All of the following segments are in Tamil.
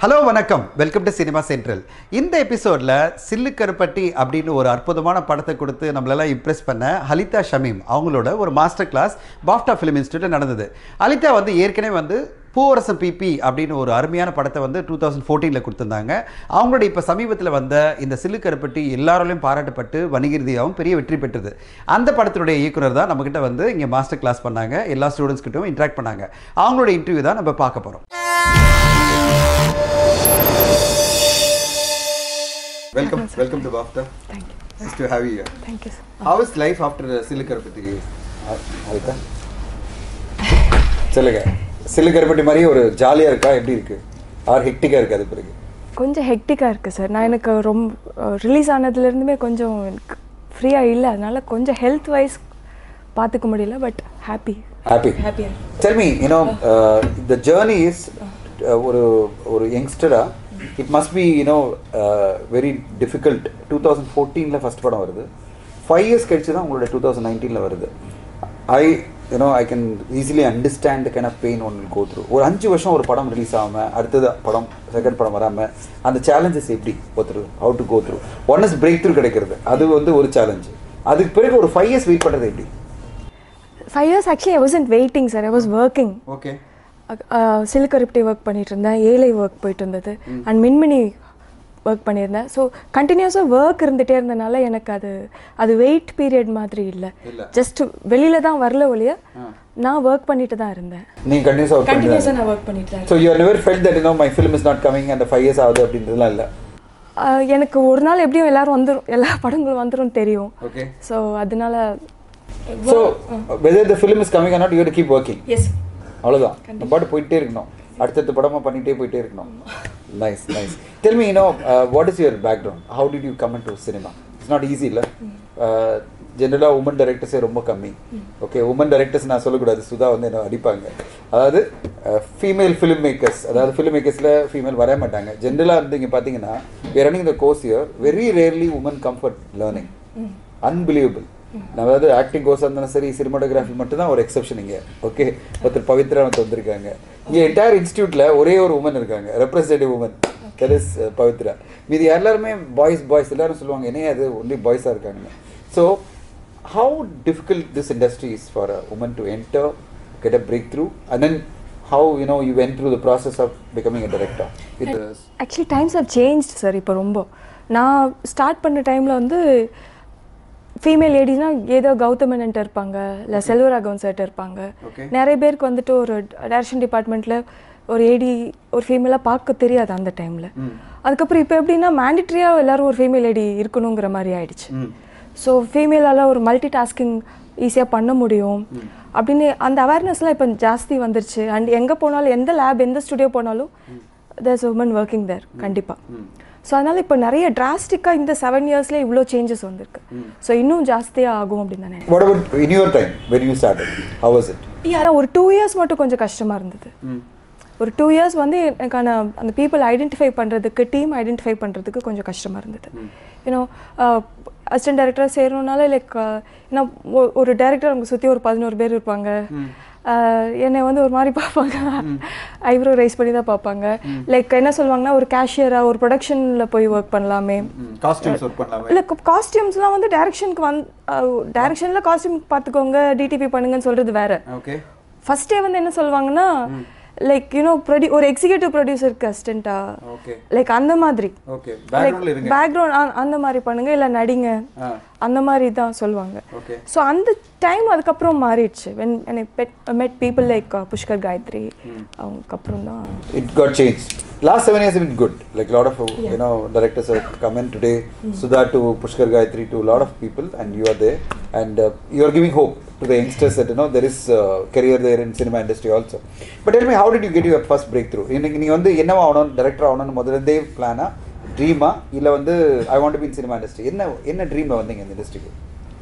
ஹலோ வணக்கம் வெல்கம் டு சினிமா சென்ட்ரல் இந்த எபிசோடில் சில்லு கருப்பட்டி அப்படின்னு ஒரு அற்புதமான படத்தை கொடுத்து நம்மளெல்லாம் இம்ப்ரெஸ் பண்ண ஹலிதா ஷமீம் அவங்களோட ஒரு மாஸ்டர் கிளாஸ் பாஃப்டா ஃபிலிம் இன்ஸ்டியூட்டில் நடந்தது ஹலிதா வந்து ஏற்கனவே வந்து பூவரசம் பிபி அப்படின்னு ஒரு அருமையான படத்தை வந்து டூ தௌசண்ட் ஃபோர்டீனில் கொடுத்துருந்தாங்க அவங்களோட இப்போ சமீபத்தில் வந்த இந்த சில்லு கருப்பட்டி எல்லாராலையும் பாராட்டப்பட்டு வணிகிருதியாகவும் பெரிய வெற்றி பெற்றது அந்த படத்தினுடைய இயக்குனர் தான் நம்மக்கிட்ட வந்து இங்கே மாஸ்டர் கிளாஸ் பண்ணாங்க எல்லா ஸ்டூடெண்ட்ஸ்கிட்டையும் இன்ட்ராக்ட் பண்ணாங்க அவங்களோட இன்டர்வியூ தான் நம்ம பார்க்க போகிறோம் Welcome, welcome to BAFTA. Thank you. Nice to have you here. Thank you, sir. How is life after the சிலுக்கரப்பட்டி அதுக்கா சொல்லுங்க சிலுக்கரப்பட்டி மாதிரி ஒரு ஜாலியாக இருக்கா எப்படி இருக்கு ஆர் ஹெக்டிக்காக இருக்கு அது பிறகு கொஞ்சம் ஹெக்டிக்காக இருக்குது சார் நான் எனக்கு ரொம்ப ரிலீஸ் ஆனதுலேருந்துமே கொஞ்சம் எனக்கு ஃப்ரீயாக இல்லை அதனால கொஞ்சம் ஹெல்த் வைஸ் பார்த்துக்க முடியல பட் ஹாப்பி ஹாப்பி ஹாப்பியாக Tell me, you know, uh, the journey is uh, ஒரு ஒரு யங்ஸ்டரா it must be you know very difficult two thousand ஃபோர்டீனில் ஃபஸ்ட் படம் வருது ஃபைவ் இயர்ஸ் கழிச்சு தான் உங்களோட டூ தௌசண்ட் நைன்டீனில் வருது I you know I can easily understand kind of pain one go through ஒரு அஞ்சு வருஷம் ஒரு படம் ரிலீஸ் ஆகாமல் அடுத்தது படம் செகண்ட் படம் வராமல் அந்த சேலஞ்சஸ் எப்படி go through how to go through one is breakthrough கிடைக்கிறது அது வந்து ஒரு சேலஞ்ச் அதுக்கு பிறகு ஒரு ஃபைவ் இயர்ஸ் வெயிட் பண்ணுறது எப்படி five years actually I wasn't waiting sir I was working okay சிலுக்கரிப்டி ஒர்க் பண்ணிட்டு இருந்தேன் ஏழை ஒர்க் போயிட்டு இருந்தது அண்ட் மின்மினி ஒர்க் பண்ணியிருந்தேன் ஸோ கண்டினியூஸாக ஒர்க் இருந்துகிட்டே இருந்தனால எனக்கு அது அது வெயிட் பீரியட் மாதிரி இல்லை இல்ல. ஜஸ்ட் வெளியில தான் வரல ஒழிய நான் ஒர்க் பண்ணிட்டு தான் இருந்தேன் நீங்கள் கண்டினியூஸாக ஒர்க் பண்ணுறீங்க கண்டினியூஸாக நான் ஒர்க் பண்ணிட்டு தான் so you never felt that you know my film is not coming அந்த ஃபைவ் இயர்ஸ் ஆகுது அப்படின்றதுலாம் இல்லை ஆஹ் எனக்கு ஒரு நாள் எப்படியும் எல்லாரும் வந்துரும் எல்லா படங்களும் வந்துரும் தெரியும் ஓகே ஸோ அதனால so whether the film is coming not you keep working yes அவ்வளோதான் நம்ம பாட்டு போயிட்டே இருக்கணும் அடுத்தடுத்த படமாக பண்ணிகிட்டே போயிட்டே இருக்கணும் nice nice tell me you know what is your background how did you come to cinema it's not easy இல்லை ஜென்ரலாக உமன் டைரக்டர்ஸே ரொம்ப கம்மி ஓகே உமன் டைரக்டர்ஸ் நான் சொல்லக்கூடாது சுதா வந்து என்ன அடிப்பாங்க அதாவது ஃபீமேல் ஃபிலிம் மேக்கர்ஸ் அதாவது ஃபிலிம் மேக்கர்ஸில் ஃபீமேல் வர மாட்டாங்க ஜென்ரலாக வந்து இங்கே பார்த்தீங்கன்னா running the course year very rarely woman comfort learning unbelievable அதாவது ஆக்டிங் கோர்ஸாக இருந்தாலும் சரி சினிமாட்டோகிராஃபி மட்டும் தான் ஒரு எக்ஸப்ஷன் இங்கே ஓகே ஒருத்தர் பவித்ரா வந்து வந்திருக்காங்க இங்கே என்டையர் இன்ஸ்டியூட்டில் ஒரே ஒரு உமன் இருக்காங்க representative woman that is Pavithra மீதி எல்லாருமே பாய்ஸ் பாய்ஸ் எல்லாரும் சொல்லுவாங்க என்னையே அது ஒன்லி பாய்ஸாக இருக்காங்க so how difficult this industry is for a woman to enter get a breakthrough and then how you know you went through the process of becoming a director with actually times of change sir இப்போ ரொம்ப நான் ஸ்டார்ட் பண்ண டைமில் வந்து ஃபீமேல் லேடிஸ்னால் ஏதோ கௌதமன்ட்டு இருப்பாங்க இல்லை செல்வராகவன் சார்ட்டு இருப்பாங்க Okay. நிறைய பேருக்கு வந்துட்டு ஒரு டைரக்ஷன் டிபார்ட்மெண்ட்டில் ஒரு ஏடி ஒரு ஃபீமேலாக பார்க்க தெரியாது அந்த டைமில் அதுக்கப்புறம் இப்போ எப்படின்னா மேண்டிட்ரியாக எல்லாரும் ஒரு ஃபீமேல் லேடி இருக்கணுங்கிற மாதிரி ஆயிடுச்சு ஸோ ஃபீமேலால் ஒரு மல்டி டாஸ்கிங் ஈஸியாக பண்ண முடியும் அப்படின்னு அந்த அவேர்னஸ்லாம் இப்போ ஜாஸ்தி வந்துருச்சு அண்ட் எங்கே போனாலும் எந்த லேப் எந்த ஸ்டுடியோ போனாலும் தேர்ஸ் உமன் ஒர்க்கிங் தேர் கண்டிப்பாக ஸோ அதனால் இப்போ நிறைய டிராஸ்டிக்காக இந்த செவன் இயர்ஸ்லேயே இவ்வளோ சேஞ்சஸ் வந்திருக்கு ஸோ இன்னும் ஜாஸ்தியாக ஆகும் அப்படின்னு தான் நினைக்கிறேன் what about in your time when you started how was it ஆனால் ஒரு டூ இயர்ஸ் மட்டும் கொஞ்சம் கஷ்டமாக இருந்தது ஒரு டூ இயர்ஸ் வந்து எனக்கான அந்த பீப்புள் ஐடென்டிஃபை பண்ணுறதுக்கு டீம் ஐடென்டிஃபை பண்ணுறதுக்கு கொஞ்சம் கஷ்டமாக இருந்தது யூனோ அசிஸ்டன்ட் டைரக்டராக சேரணுனால லைக் ஏன்னா ஒ- ஒரு டைரக்டர் அவங்க சுற்றி ஒரு பதினோரு பேர் இருப்பாங்க அஹ், என்னை வந்து ஒரு மாதிரி பார்ப்பாங்க ஐப்ரோ ரைஸ் பண்ணி தான் பார்ப்பாங்க லைக் என்ன சொல்லுவாங்கன்னா ஒரு கேஷியராக ஒரு ப்ரொடக்ஷனில் போய் ஒர்க் பண்ணலாமே காஸ்டியூம்ஸ் ஒர்க் பண்ணலாமே இல்லை காஸ்டியூம்ஸ்லாம் வந்து டைரக்ஷனுக்கு வந் டைரக்ஷனில் காஸ்டியூம் பார்த்துக்கோங்க டிடிபி பண்ணுங்கன்னு சொல்கிறது வேற ஓகே ஃபர்ஸ்டே வந்து என்ன சொல்லுவாங்கன்னா லைக் யூனோ ப்ரொடியூ ஒரு எக்ஸிக்யூட்டிவ் ப்ரொடியூசருக்கு அசிஸ்டண்டா ஓகே லைக் அந்த மாதிரி ஓகே பேக்ரவுண்ட்ல இருங்க பேக்ரவுண்ட் அந்த மாதிரி பண்ணுங்க இல்லை நடிங்க ஆ அந்த மாதிரி தான் சொல்லுவாங்க ஓகே ஸோ அந்த டைம் அதுக்கப்புறம் மாறிடுச்சு when I bet met people like Pushkar Gayathri அவங்க அப்புறம் தான் it got changed. Last seven years have been good. Like a lot of you know directors have come in today. Sudha to Pushkar Gayatri to a lot of people, and you are there, and uh, you are giving hope to the youngsters that you know there is uh, career there in cinema industry also. But tell me, how did you get your first breakthrough? இன்னைக்கு நீ வந்து என்னவா ஆகணும் டைரக்டர் ஆகணும்னு முதல்ல இருந்தே பிளானா ட்ரீமா இல்லை வந்து I want be in cinema industry என்ன என்ன ட்ரீமில் வந்தீங்க இந்த இண்டஸ்ட்ரிக்கு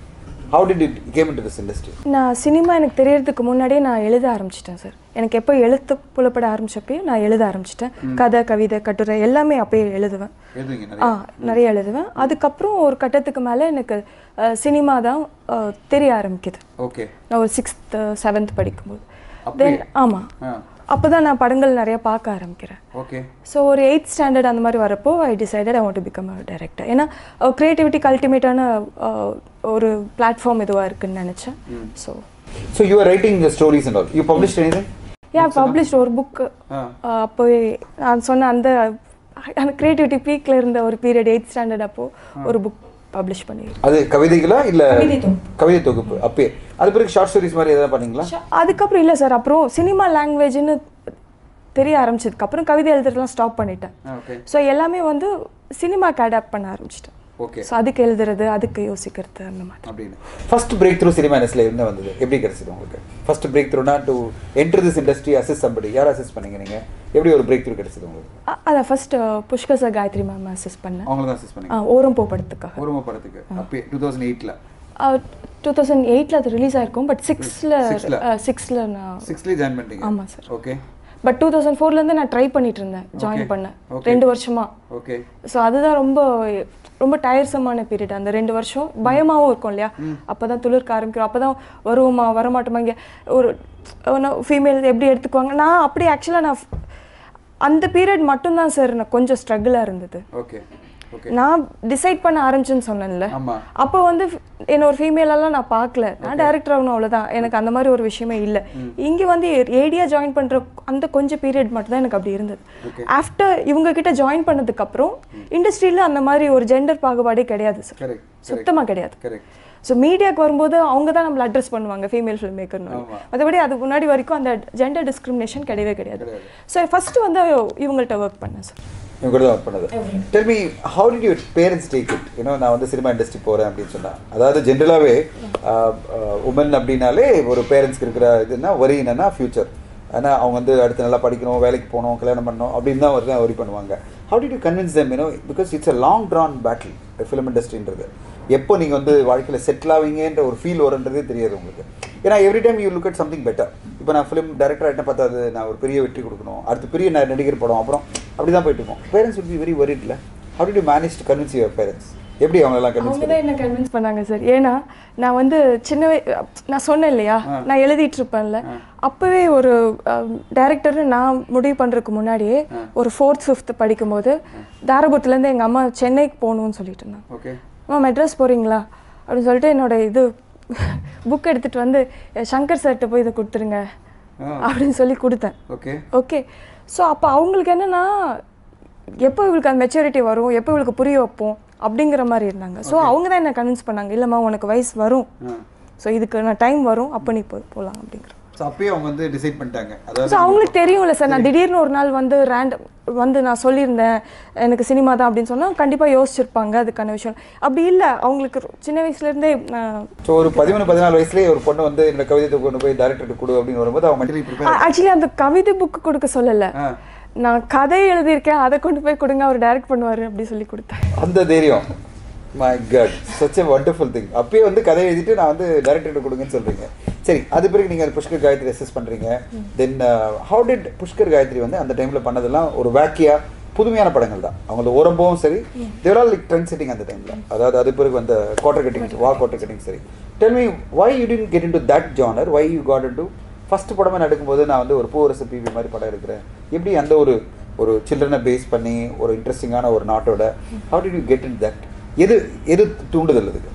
how did it came in to this industry நான் சினிமா எனக்கு தெரியறதுக்கு முன்னாடியே நான் எழுத ஆரம்பிச்சிட்டேன் சார் எனக்கு எப்போ எழுத்து புலப்பட ஆரம்பிச்சப்பயும் நான் எழுத ஆரம்பிச்சிட்டேன் கதை கவிதை கட்டுரை எல்லாமே அப்பயே எழுதுவேன் எழுதுவீங்க ஆ நிறைய எழுதுவேன் அதுக்கப்புறம் ஒரு கட்டத்துக்கு மேலே எனக்கு சினிமா தான் தெரிய ஆரம்பிக்குது ஓகே நான் ஒரு சிக்ஸ்த் செவன்த் படிக்கும்போது அப்படியே? தென் ஆமாம் ஆ அப்போ தான் நான் படங்கள் நிறைய பார்க்க ஆரம்பிக்கிறேன் ஓகே ஸோ ஒரு எயித் ஸ்டாண்டர்ட் அந்த மாதிரி வரப்போ I decided I want to become a director ஏன்னா க்ரியேட்டிவிட்டிக்கு அல்டிமேட்டான ஒரு பிளாட்ஃபார்ம் இதுவாக இருக்குன்னு நினச்சேன் so so you are writing the stories and all you publish any yeah publish ஒரு புக்கு அப்போவே நான் சொன்ன அந்த அந்த க்ரியேட்டிவிட்டி பீக்கில் இருந்த ஒரு பீரியட் எயித் ஸ்டாண்டர்ட் அப்போது ஒரு புக் பப்ளிஷ் பண்ணியிருக்கேன் அது கவிதைகளா இல்ல கவிதை தொகுப்பு. கவிதை தொகுப்பு அப்பே அது பிறகு ஷார்ட் ஸ்டோரிஸ் மாதிரி எதாவது பண்ணீங்களா அதுக்கப்புறம் இல்லை சார் அப்புறம் சினிமா லாங்குவேஜ்னு தெரிய ஆரம்பிச்சதுக்கப்புறம் கவிதை எழுதுறதுலாம் ஸ்டாப் பண்ணிட்டேன் ஓகே ஸோ எல்லாமே வந்து சினிமாக்கு அடாப்ட் பண்ண ஆரம்பிச்சிட்டேன் ஓகே ஸோ அதுக்கு எழுதுறது அதுக்கு யோசிக்கிறது அந்த மாதிரி அப்படின்னு ஃபர்ஸ்ட் பிரேக் த்ரூ சினிமா இண்டஸ்ட்ரியில் என்ன வந்தது எப்படி கிடைச்சது உங்களுக்கு ஃபர்ஸ்ட் பிரேக் த்ரூனா to enter this industry assist somebody யார் அசிஸ்ட் பண்ணீங்க நீங்க எப்படி ஒரு பிரேக் த்ரூ கிடைச்சது உங்களுக்கு அ- அதான் first Pushkar sir Gayathri ma'am assist பண்ணேன் அவங்கள தான் அசிஸ்ட் பண்ணீங்க ஆ, ஓரம் போ படத்துக்காக ஒருமை படத்துக்கு அப்பே டூ தௌசண்ட் எயிட்டில் டூ தௌசண்ட் எயிட்டில் அது ரிலீஸ் ஆயிருக்கும் பட் சிக்ஸில் Sixth ல. சிக்ஸில் நான் சிக்ஸ்த்லேயே ஜாயின் பண்ணிட்டீங்க ஆமா sir. Okay but two thousand ஃபோர்லேருந்து நான் ட்ரை பண்ணிட்டு இருந்தேன் ஜாயின் Okay. பண்ண Okay. ரெண்டு வருஷமா ஓகே ஸோ அதுதான் ரொம்ப ரொம்ப டயர்சமான பீரியட் அந்த ரெண்டு வருஷம் பயமாவும் இருக்கும் இல்லையா அப்பதான் துளிர்க்க ஆரம்பிக்கிறோம் அப்பதான் வருவோமா வரமாட்டோமா இங்கே ஒரு ஃபீமேல் எப்படி எடுத்துக்குவாங்க நான் அப்படி ஆக்சுவலாக நான் அந்த பீரியட் மட்டும்தான் சார் நான் கொஞ்சம் ஸ்ட்ரகிளாக இருந்தது ஓகே ஓகே நான் டிசைட் பண்ண ஆரம்பிச்சேன்னு சொன்னேன்ல ஆமா அப்போ வந்து என்ன ஒரு ஃபீமேலெல்லாம் நான் பார்க்கல நான் டைரக்டர் ஆகணும் அவ்வளோதான் எனக்கு அந்த மாதிரி ஒரு விஷயமே இல்லை இங்கே வந்து ஏடியா ஜாயின் பண்ணுற அந்த கொஞ்சம் பீரியட் மட்டும் தான் எனக்கு அப்படி இருந்தது Okay. ஆஃப்டர் இவங்க கிட்ட ஜாயின் பண்ணதுக்கப்புறம் இண்டஸ்ட்ரியில் அந்த மாதிரி ஒரு ஜெண்டர் பாகுபாடே கிடையாது சார் கரெக்ட் சுத்தமாக கிடையாது கரெக்ட் ஸோ மீடியாவுக்கு வரும்போது அவங்க தான் நம்மளை அட்ரஸ் பண்ணுவாங்க ஃபீமேல் ஃபில்ம் மேக்கர்னு ஆமா. மற்றபடி அதுக்கு முன்னாடி வரைக்கும் அந்த ஜெண்டர் டிஸ்கிரிமினேஷன் கிடையவே கிடையாது கிடையாது. ஸோ ஃபர்ஸ்ட் வந்து இவங்கள்ட்ட ஒர்க் பண்ணேன் சார் இவங்க கூட தான் ஒர்க் பண்ணது tell me how did your parents take it you know நான் வந்து சினிமா இண்டஸ்ட்ரி போகிறேன் அப்படின்னு சொன்னா அதாவது ஜென்ரலாகவே உமன் அப்படின்னாலே ஒரு பேரண்ட்ஸ்க்கு இருக்கிற இதுனா ஒரி என்னன்னா ஃபியூச்சர் ஆனால் அவங்க வந்து அடுத்து நல்லா படிக்கணும் வேலைக்கு போகணும் கல்யாணம் பண்ணணும் அப்படின்னு தான் வருது ஒரி பண்ணுவாங்க how did you convince them you know because it's a long drawn battle film இண்டஸ்ட்ரின்றது எப்போ நீங்கள் வந்து வாழ்க்கையில் செட்டில் ஆவீங்கன்ற ஒரு ஃபீல் வருன்றதே தெரியாது உங்களுக்கு ஏன்னா every time you look at something better இப்போ நான் ஃபிலிம் டேரக்டர் என்ன பார்த்தாது நான் ஒரு பெரிய வெற்றி கொடுக்கணும் அடுத்து பெரிய ந- நடிகர் படம் அப்புறம் அப்படி தான் போயிட்டு இருக்கோம் parents would be very worried இல்ல how did you manage to convince your parents எப்படி அவங்களெல்லாம் கன்வின்ஸ் அவங்க தான் என்ன கன்வின்ஸ் பண்ணாங்க சார் ஏன்னா நான் வந்து சின்ன வய- நான் சொன்னேன் இல்லையா நான் எழுதிட்டு இருப்பேன்ல அப்பவே ஒரு டைரக்டர்னு நான் முடிவு பண்றதுக்கு முன்னாடியே ஒரு ஃபோர்த் ஃபிஃப்த் படிக்கும்போது தாரபுரத்துலேருந்து எங்கள் அம்மா சென்னைக்கு போகணும்னு சொல்லிட்டு இருந்தாங்க ஓகே அம்மா மெட்ராஸ் போறீங்களா அப்படின்னு சொல்லிட்டு என்னோட இது புக் எடுத்துட்டு வந்து சங்கர் சார்கிட்ட போய் இதை கொடுத்துருங்க அப்படின்னு சொல்லி கொடுத்தேன் ஓகே ஓகே ஸோ அப்போ அவங்களுக்கு என்னன்னா எப்போ இவளுக்கு அந்த மெச்சூரிட்டி வரும் எப்போ இவளுக்கு புரிய வைப்போம் அப்படிங்கிற மாதிரி இருந்தாங்க ஸோ அவங்க தான் என்ன கன்வின்ஸ் பண்ணாங்க இல்லைம்மா உனக்கு வயசு வரும் ஸோ இதுக்கு நான் டைம் வரும் அப்போ நீ போ போகலாம் அப்படிங்கிற ஸோ அப்பயே அவங்க வந்து டிசைட் பண்ணிட்டாங்க ஸோ அதாவது அவங்களுக்கு தெரியும்ல சார் நான் திடீர்னு ஒரு நாள் வந்து ரேண்டம் வந்து நான் சொல்லியிருந்தேன் எனக்கு சினிமா தான் அப்படின்னு சொன்னால் கண்டிப்பாக யோசிச்சிருப்பாங்க அதுக்கான விஷயம் அப்படி இல்லை அவங்களுக்கு ரொ- சின்ன வயசுலேருந்தே நான் ஸோ ஒரு பதிமூணு பதினாலு வயசுலேயே ஒரு பொண்ணு வந்து என்னோட கவிதை கொண்டு போய் டேரக்டர் கொடு அப்படின்னு வரும்போது அவங்க மெட்டீரியல் ப்ரிப்பேர் ஆக்சுவலி அந்த கவிதை புக்கு கொடுக்க சொல்லலை நான் கதை எழுதியிருக்கேன் அதை கொண்டு போய் கொடுங்க அவர் டைரக்ட் பண்ணுவார் அப்படி சொல்லி கொடுத்தேன் அந்த தைரியம் my God such a wonderful thing அப்பயே வந்து கதை எழுதிட்டு நான் வந்து டேரக்டர் கொடுங்கன்னு சொல்றீங்க சரி அது பிறகு நீங்கள் புஷ்கர் காயத்ரி அசஸ் பண்ணுறீங்க then how did Pushkar Gayathri வந்து அந்த டைமில் பண்ணதெல்லாம் ஒரு வேக்கியா புதுமையான படங்கள் தான் அவங்களோட ஓரம்பவும் சரி தேவரால் லைக் ட்ரெண்ட் செட்டிங் அந்த டைமில் அதாவது அது பிறகு வந்த குவார்டர் கட்டிங் வா குவார்டர் கட்டிங் சரி tell me why you tend get into that genre why you got into first படமே நடக்கும்போது நான் வந்து ஒரு பூவரசு பிவி மாதிரி படம் எடுக்கிறேன் எப்படி அந்த ஒரு ஒரு சில்ட்ரனை பேஸ் பண்ணி ஒரு இன்ட்ரெஸ்டிங்கான ஒரு நாட்டோட how did you get in that எது எது தூண்டுதல் அதுக்கு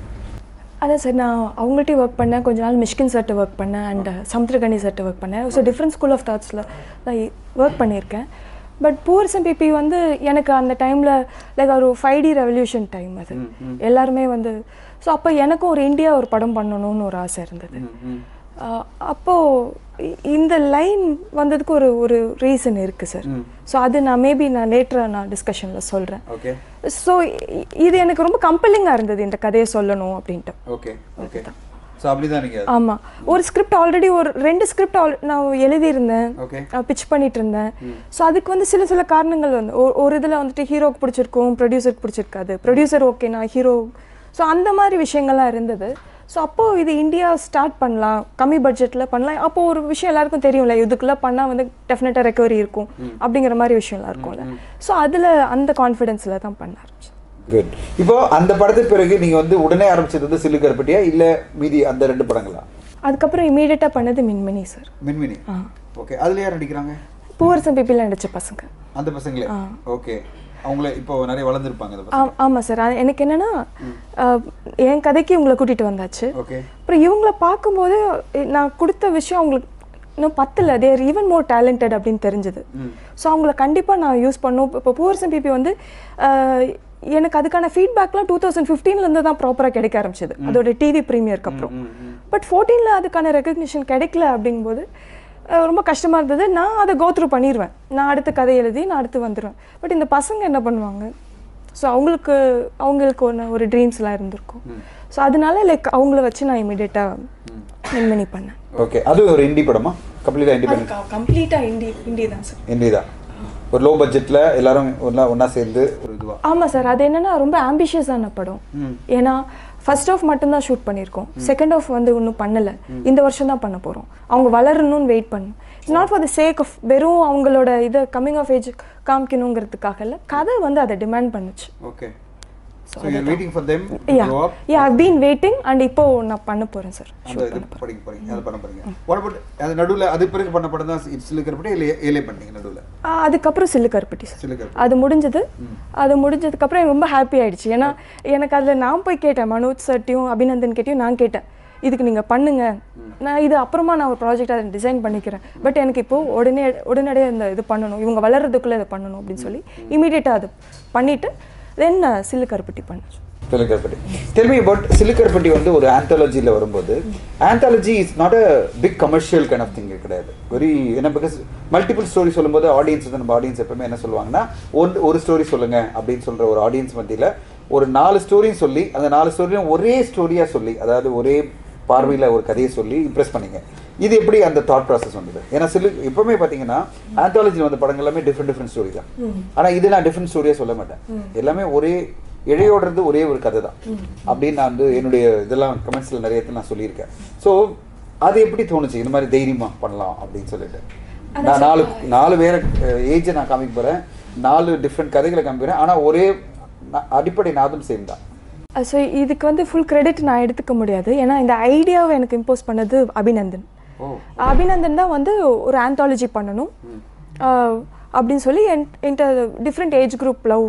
அதான் சார் நான் அவங்கள்ட்டயும் ஒர்க் பண்ணேன் கொஞ்ச நாள் மிஷ்கின் சார்ட்ட ஒர்க் பண்ணேன் அண்ட் சமுத்திரகனி சார்ட்ட ஒர்க் பண்ணேன் ஸோ டிஃப்ரெண்ட் ஸ்கூல் ஆஃப் தாட்ஸில் தான் ஒர்க் பண்ணியிருக்கேன் பட் பூர்ஸ் அண்ட் பிபி வந்து எனக்கு அந்த டைமில் லைக் ஒரு ஃபைவ் டி ரெவல்யூஷன் டைம் அது எல்லாருமே வந்து ஸோ அப்போ எனக்கும் ஒரு இந்தியா ஒரு படம் பண்ணணும்னு ஒரு ஆசை இருந்தது ஆஹ் அப்போ இ- இந்த லைன் வந்ததுக்கு ஒரு ஒரு ரீசன் இருக்கு சார் ஸோ அது நான் மேபி நான் லேட்டராக நான் டிஸ்கஷனில் சொல்கிறேன் ஓகே ஸோ இது எனக்கு ரொம்ப கம்பெல்லிங்காக இருந்தது இந்த கதையை சொல்லணும் அப்படின்ட்டு ஓகே ஓகே ஸோ அப்படிதான் நீங்க ஆமா ஒரு ஸ்கிரிப்ட் ஆல்ரெடி ஒரு ரெண்டு ஸ்கிரிப்ட் நான் எழுதியிருந்தேன் ஓகே பிச் பண்ணிட்டு இருந்தேன் ஸோ அதுக்கு வந்து சில சில காரணங்கள் வந்து ஒரு- ஒரு இதில் வந்துட்டு ஹீரோக்கு பிடிச்சிருக்கும் ப்ரொடியூசருக்கு பிடிச்சிருக்காது ப்ரொடியூசர் ஓகே நான் ஹீரோ ஸோ அந்த மாதிரி விஷயங்கள்லாம் இருந்தது ஸோ அப்போ இது இந்தியா ஸ்டார்ட் பண்ணலாம் கம்மி பட்ஜெட்டில் பண்ணலாம் அப்போ ஒரு விஷயம் எல்லாருக்கும் தெரியும்ல இதுக்குள்ள பண்ணால் வந்து டெஃபினட்டாக ரெக்கவரி இருக்கும் அப்படிங்கிற மாதிரி விஷயம்லாம் இருக்கும்ல ஸோ அதில் அந்த கான்ஃபிடென்ஸில் தான் பண்ண ஆரம்பிச்சேன் குட் இப்போ அந்த படத்துக்கு பிறகு நீங்க வந்து உடனே ஆரம்பிச்சது வந்து சில்லு கருப்பட்டியா இல்ல மீதி அந்த ரெண்டு படங்களா அதுக்கப்புறம் இமீடியட்டாக பண்ணது மின்மினி சார் மின்மினி ஓகே அதுல யார் நடிக்கிறாங்க பூவரசம் பிபியில் நடித்த பசங்க அந்த பசங்களே ஓகே அவங்கள இப்போ நிறைய வளர்ந்துருப்பாங்க அந்த பசங்க ஆ ஆமாம் சார் அது எனக்கு என்னென்னா என் கதைக்கு இவங்களை கூட்டிகிட்டு வந்தாச்சு ஓகே அப்புறம் இவங்கள பார்க்கும்போது எ- நான் கொடுத்த விஷயம் அவங்களுக்கு இன்னும் பத்தில் தேர் ஈவன் மோர் டேலண்டட் அப்படின்னு தெரிஞ்சது ஸோ அவங்கள கண்டிப்பாக நான் யூஸ் பண்ணும் இப்போ பூவரசன் பிபி வந்து அஹ், எனக்கு அதுக்கான ஃபீட்பேக்லாம் டூ தௌசண்ட் ஃபிஃப்டீன்லேருந்து தான் ப்ராப்பராக கிடைக்க ஆரம்பிச்சது அதோட டிவி ப்ரீமியருக்கு அப்புறம் பட் ஃபோர்டீனில் அதுக்கான ரெக்கக்னிஷன் கிடைக்கல அப்படிங்கும்போது அஹ், ரொம்ப கஷ்டமாக இருந்தது நான் அதை கோத்ரூ பண்ணிடுவேன் நான் அடுத்த கதை எழுதி நான் அடுத்து வந்துடுவேன் பட் இந்த பசங்க என்ன பண்ணுவாங்க ஸோ அவங்களுக்கு அவங்களுக்கு ஒன்று ஒரு ட்ரீம்ஸ்லாம் இருந்திருக்கும் ஸோ அதனால லைக் அவங்கள வச்சு நான் இமீடியட்டாக வின் பண்ணேன் ஓகே அது ஒரு இண்டி படமா கம்ப்ளீட்டாக இண்டிபெண்ட் கம்ப்ளீட்டாக இண்டி இண்டி தான் சார் இண்டி தான் ஒரு லோ பட்ஜெட்டில் எல்லாரும் ஒன்றா ஒன்றா சேர்ந்து ஒரு இதுவா ஆமாம் சார் அது என்னன்னா ரொம்ப ஆம்பிஷியஸான படம் ஏன்னா ஃபர்ஸ்ட் ஆஃப் மட்டும்தான் ஷூட் பண்ணியிருக்கோம் செகண்ட் ஆஃப் வந்து இன்னும் பண்ணலை இந்த வருஷம் தான் பண்ண போகிறோம் அவங்க வளரணும்னு வெயிட் பண்ணணும் it's not for the sake of வெறும் அவங்களோட இதை கம்மிங் ஆஃப் ஏஜ் காமிக்கணுங்கிறதுக்காக இல்லை கதை வந்து அதை டிமாண்ட் பண்ணுச்சு okay so your waiting for them yeah grow up yeah I been waiting and இப்போ நான் பண்ண போகிறேன் சார் அந்த இது படிக்க போறீங்க அது பண்ண போறீங்க வாட் அபவுட் அது நடுவில் அது பிறகு பண்ண படம் தான் சிலுக்கிறப்படி இல்லை ஏலே பண்ணீங்க நடுவில் அதுக்கப்புறம் சில்லு கருப்பட்டி சார் சிலுக்கர் அது முடிஞ்சது அது முடிஞ்சதுக்கப்புறம் எனக்கு ரொம்ப ஹாப்பி ஆயிடுச்சு ஏன்னா எனக்கு அதில் நான் போய் கேட்டேன் மனோஜ் சர்ட்டையும் அபிநந்தன் கிட்டயும் நான் கேட்டேன் இதுக்கு நீங்கள் பண்ணுங்க நான் இது அப்புறமா நான் ஒரு ப்ராஜெக்ட் அதை டிசைன் பண்ணிக்கிறேன் பட் எனக்கு இப்போ உடனே உடனடியாக இந்த இது பண்ணணும் இவங்க வளர்றதுக்குள்ளே இதை பண்ணணும் அப்படின்னு சொல்லி இமீடியட்டாக அது பண்ணிவிட்டு தென் சில்லு கருப்பட்டி பண்ணேன் Sillukarupatti tell me about Sillukarupatti வந்து ஒரு ஆந்தாலஜியில் வரும்போது anthology is not a big commercial kind of thing கிடையாது வெரி ஏன்னா பிகாஸ் மல்டிபிள் ஸ்டோரி சொல்லும்போது ஆடியன்ஸ் வந்து நம்ம ஆடியன்ஸ் எப்பவுமே என்ன சொல்லுவாங்கன்னா ஒரு ஒரு ஸ்டோரி சொல்லுங்க அப்படின்னு சொல்ற ஒரு ஆடியன்ஸ் மத்தியில் ஒரு நாலு ஸ்டோரியும் சொல்லி அந்த நாலு ஸ்டோரியும் ஒரே ஸ்டோரியாக சொல்லி அதாவது ஒரே பார்வையில் ஒரு கதையை சொல்லி இம்ப்ரெஸ் பண்ணீங்க இது எப்படி அந்த தாட் ப்ராசஸ் வந்தது ஏன்னா சிலு எப்பவுமே பார்த்தீங்கன்னா ஆந்தாலஜி வந்த படங்கள் எல்லாமே டிஃப்ரெண்ட் டிஃப்ரெண்ட் ஸ்டோரி தான் ஆனால் இது நான் டிஃப்ரெண்ட் ஸ்டோரியாக சொல்ல மாட்டேன் எல்லாமே ஒரே இழையோடுறது ஒரே ஒரு கதை தான் அப்படின்னு நான் வந்து என்னுடைய இதெல்லாம் கமெண்ட்ஸில் நிறைய இடத்துல நான் சொல்லியிருக்கேன் ஸோ அது எப்படி தோணுச்சு இந்த மாதிரி தைரியமாக பண்ணலாம் அப்படின்னு சொல்லிட்டு நான் நாலு நாலு பேரை ஏஜை நான் காமிக்க போகிறேன் நாலு டிஃப்ரெண்ட் கதைகளை காமிக்கிறேன் ஆனால் ஒரே நா- அடிப்படை நாதம் சேம் தான் ஸோ இதுக்கு வந்து ஃபுல் கிரெடிட் நான் எடுத்துக்க முடியாது ஏன்னா இந்த ஐடியாவை எனக்கு இம்போஸ் பண்ணது அபிநந்தன் ஓ அபிநந்தன் தான் வந்து ஒரு ஆந்தாலஜி பண்ணணும் ஆஹ் அப்படின்னு சொல்லி என் என்கிட்ட டிஃப்ரெண்ட் ஏஜ் குரூப் லவ்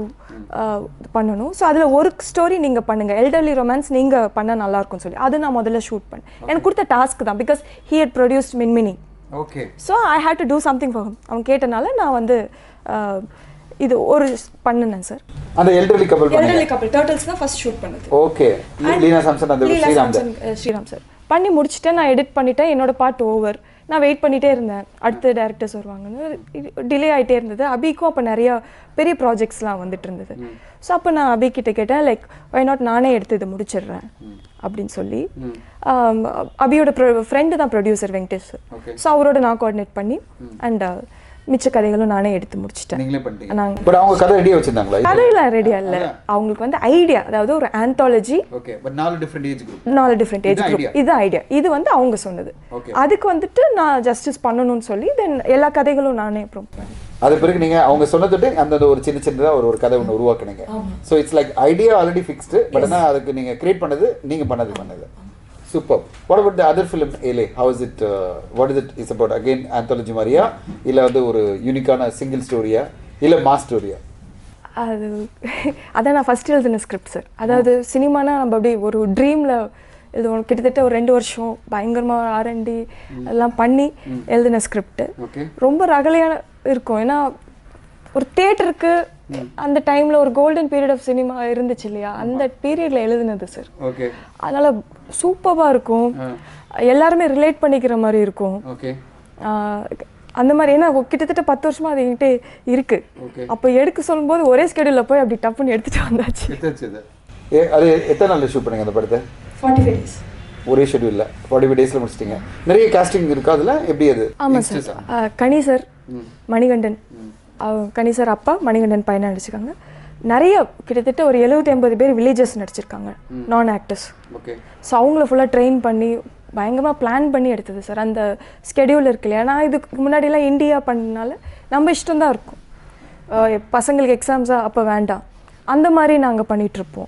பண்ணணும் ஸோ அதில் ஒரு ஸ்டோரி நீங்கள் பண்ணுங்கள் எல்டர்லி ரொமான்ஸ் நீங்கள் பண்ணால் நல்லாயிருக்கும்னு சொல்லி அது நான் முதல்ல ஷூட் பண்ணேன் எனக்கு கொடுத்த டாஸ்க் தான் because he had produced Minmini okay so I had to do something for அவன் கேட்டனால நான் வந்து ஆஹ் இது ஒரு பண்ணினேன் சார் அந்த எல்டர்லி கப்பல் பண்ணி எல்டர்லி கப்பல் டர்ட்டில்ஸ் தான் ஃபர்ஸ்ட் ஷூட் பண்ணது ஓகே லீனா சாம்சன் அந்த லீலா ஸ்ரீராம் சாம்சன், அஹ், ஸ்ரீராம் சார் பண்ணி முடிச்சுட்டு நான் எடிட் பண்ணிட்டேன் என்னோட பாட்டு ஓவர் நான் வெயிட் பண்ணிட்டே இருந்தேன் அடுத்த டேரக்டர்ஸ் வருவாங்கன்னு டிலே ஆயிட்டே இருந்தது அபிக்கும் அப்போ நிறைய பெரிய ப்ராஜெக்ட்ஸ்லாம் வந்துட்டு இருந்தது ஸோ அப்போ நான் அபி கிட்ட கேட்டேன் லைக் வை நாட் நானே எடுத்து இதை முடிச்சிடுறேன் அப்படின்னு சொல்லி ஆம், அபியோட ஃப்ரெண்டு தான் ப்ரொடியூசர் வெங்கடேஷ் Okay. ஸோ அவரோட நான் கோஆர்டினேட் பண்ணி அண்ட் மிச்ச கதைகளும் நானே எடுத்து முடிச்சிட்டேன் நீங்களே பண்ணிட்டீங்க நாங்க பட் அவங்க கதை ரெடியாக வச்சிருந்தாங்களா கதையெல்லாம் ரெடியா இல்லை அவங்களுக்கு வந்து ஐடியா அதாவது ஒரு ஆந்தாலஜி ஓகே பட் நாலு டிஃப்ரெண்ட் ஏஜ் குரூப் நாலு டிஃப்ரெண்ட் ஏஜ் இதுதான் குரூப் idea. இது ஐடியா இது வந்து அவங்க சொன்னது Okay. அதுக்கு வந்துட்டு நான் ஜஸ்டிஸ் பண்ணணும்னு சொல்லி தென் எல்லா கதைகளும் நானே அப்புறம் அது பிறகு நீங்க அவங்க சொன்னதுட்டு அந்த ஒரு சின்ன சின்னதா ஒரு ஒரு கதை ஒன்று உருவாக்குனீங்க so it's like idea already fixed but ஆனால் அதுக்கு நீங்க கிரியேட் பண்ணது நீங்க பண்ணது பண்ணது super what about the other film Aelay how is it what is it is about again anthology மாதிரியா இல்லை வந்து ஒரு யூனிக்கான சிங்கிள் ஸ்டோரியா இல்லை மாஸ் ஸ்டோரியா அது அதான் நான் ஃபர்ஸ்ட் எழுதின ஸ்கிரிப்ட் சார் அதாவது சினிமானா நம்ம அப்படியே ஒரு ட்ரீமில் எழுதுவோம் கிட்டத்தட்ட ஒரு ரெண்டு வருஷம் பயங்கரமாக ஆர்என்டி எல்லாம் பண்ணி எழுதின ஸ்கிரிப்ட் ஓகே ரொம்ப ரகலையான இருக்கும் ஏன்னா ஒரு தேட்டருக்கு அந்த டைமில் ஒரு கோல்டன் பீரியட் ஆஃப் சினிமா இருந்துச்சு இல்லையா அந்த பீரியடில் எழுதினது சார் ஓகே அதனால சூப்பராக இருக்கும் எல்லாருமே ரிலேட் பண்ணிக்கிற மாதிரி இருக்கும் ஓகே ஆஹ் அந்த மாதிரி ஏன்னா கிட்டத்தட்ட பத்து வருஷமா அது என்கிட்ட இருக்கு ஓகே அப்போ எடுக்க சொல்லும்போது ஒரே ஸ்கெடியூலில் போய் அப்படி டப்புன்னு எடுத்துட்டு வந்தாச்சு எத்தாச்சு அது ஏ அது எத்தனை நாளில் ஷூட் பண்ணீங்க அந்த படத்தை ஃபார்ட்டி ஃபைவ் டேஸ் ஒரே ஷெட்யூலில் ஃபார்ட்டி ஃபைவ் டேஸில் முடிச்சிட்டீங்க நிறைய காஸ்டிங் இருக்கா அதில் எப்படி அது ஆமாம் Youngsters சார் ஆ? கனி சார் மணிகண்டன் அவங்க கனி சார் அப்பா மணிகண்டன் பையனை நடிச்சிருக்காங்க நிறைய கிட்டத்தட்ட ஒரு எழுபத்தி ஐம்பது பேர் வில்லேஜஸ் நடிச்சிருக்காங்க நான் ஆக்டர்ஸ் ஓகே ஸோ அவங்கள ஃபுல்லாக ட்ரெயின் பண்ணி பயங்கரமாக பிளான் பண்ணி எடுத்தது சார் அந்த ஸ்கெடியூல் இருக்கு இல்லையா நான் இதுக்கு முன்னாடிலாம் இந்தியா பண்ணனால நம்ம இஷ்டம் தான் இருக்கும் அஹ் பசங்களுக்கு எக்ஸாம்ஸாக அப்போ வேண்டாம் அந்த மாதிரி நாங்கள் பண்ணிகிட்ருப்போம்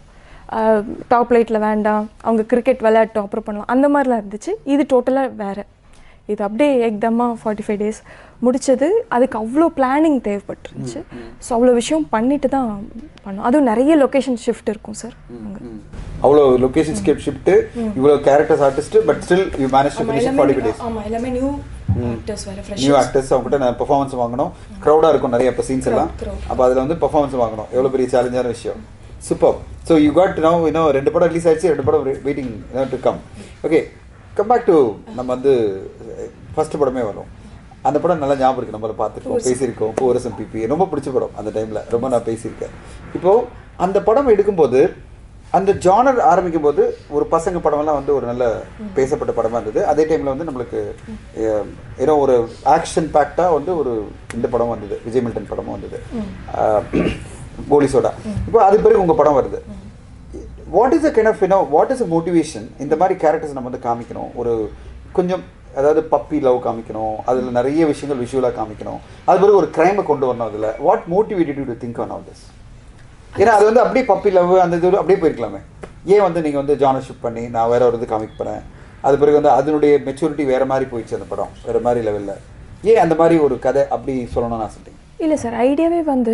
டாப் லைட்டில் வேண்டாம் அவங்க கிரிக்கெட் விளையாட்டும் அப்புறம் பண்ணலாம் அந்த மாதிரிலாம் இருந்துச்சு இது டோட்டலாக வேறு இது அப்படியே எக்தமாக ஃபார்ட்டி ஃபைவ் டேஸ் முடிச்சது அதுக்கு அவ்வளோ பிளானிங் தேவைப்பட்டுருந்துச்சு ஸோ அவ்வளோ விஷயம் பண்ணிட்டு தான் பண்ணோம் அதுவும் நிறைய லொக்கேஷன் ஷிஃப்ட் இருக்கும் சார் அங்கே அவ்வளோ லொகேஷன் ஸ்கேப் ஷிஃப்ட் இவ்வளோ characters artist but still you manage to finish forty five days ஆமாம் எல்லாமே நியூ ஆக்டர்ஸ் வேறு ஃப்ரெஷ் நியூ ஆக்டர்ஸ் அவங்ககிட்ட நான் பெர்ஃபார்மன்ஸ் வாங்கணும் க்ரௌடாக இருக்கும் நிறைய இப்போ சீன்ஸ் எல்லாம் crowd. அப்போ அதில் வந்து பெர்ஃபார்மன்ஸ் வாங்கணும் எவ்வளோ பெரிய சேலஞ்சான விஷயம் super so you got no இன்னும் ரெண்டு படம் ரிலீஸ் ஆயிடுச்சு ரெண்டு படம் waiting to come okay come back to நம்ம வந்து ஃபர்ஸ்ட் படமே வரும் அந்த படம் நல்லா ஞாபகம் இருக்கு நம்மள பார்த்துருக்கோம் பேசியிருக்கோம் பூவரசம் பிபி ரொம்ப பிடிச்ச படம் அந்த டைமில் ரொம்ப நான் பேசியிருக்கேன் இப்போ அந்த படம் எடுக்கும்போது அந்த ஜானர் ஆரம்பிக்கும் போது ஒரு பசங்க படமெல்லாம் வந்து ஒரு நல்ல பேசப்பட்ட படமா இருந்தது அதே டைம்ல வந்து நம்மளுக்கு அஹ், ஏதோ ஒரு ஆக்ஷன் பேக்டா வந்து ஒரு இந்த படம் வந்தது விஜய் மில்டன் படமும் வந்தது அஹ், போலீஸோட இப்போ அது பிறகு உங்க படம் வருது what is a kind of you know what is a motivation இந்த மாதிரி கேரக்டர்ஸ் நம்ம வந்து காமிக்கணும் ஒரு கொஞ்சம் அதாவது பப்பி லவ் காமிக்கணும் அதில் நிறைய விஷயங்கள் விஷுவலாக காமிக்கணும் அது பிறகு ஒரு கிரைமை கொண்டு வரணும் அதில் what motivated you to think on all this ஏன்னா அது வந்து அப்படியே பப்பி லவ் அந்த இது அப்படியே போயிருக்கலாமே ஏன் வந்து நீங்கள் வந்து ஜானர் ஷிஃப்ட் பண்ணி நான் வேற ஒரு இது காமிக்க போகிறேன் அது பிறகு வந்து அதனுடைய மெச்சூரிட்டி வேற மாதிரி போயிடுச்சு அந்த படம் வேற மாதிரி லெவலில் ஏன் அந்த மாதிரி ஒரு கதை அப்படி சொல்லணும்னு ஆசைட்டீங்க இல்லை சார் ஐடியாவே வந்து